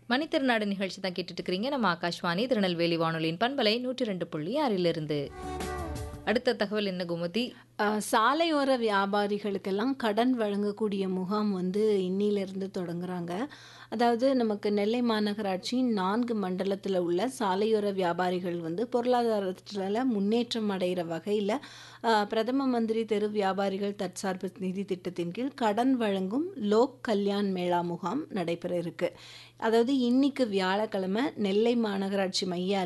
மணித்திருநாடு நிகழ்ச்சி தான் கேட்டுட்டு இருக்கிறீங்க நம்ம ஆகாஷ்வாணி திருநெல்வேலி வானொலியின் பண்பலை நூற்றி ரெண்டு புள்ளி ஆறிலிருந்து அடுத்த தகவல் என்ன குமதி அஹ், சாலையோர வியாபாரிகளுக்கெல்லாம் கடன் வழங்கக்கூடிய முகாம் வந்து இன்னிலிருந்து தொடங்குறாங்க அதாவது நமக்கு நெல்லை மாநகராட்சியின் நான்கு மண்டலத்தில் உள்ள சாலையோர வியாபாரிகள் வந்து பொருளாதாரத்தில் முன்னேற்றம் அடைகிற வகையில் பிரதம மந்திரி தெரு வியாபாரிகள் தற்சார்பு நிதி திட்டத்தின் கீழ் கடன் வழங்கும் லோக் கல்யாண் மேளா முகாம் நடைபெற இருக்கு அதாவது இன்னைக்கு வியாழக்கிழமை நெல்லை மாநகராட்சி மைய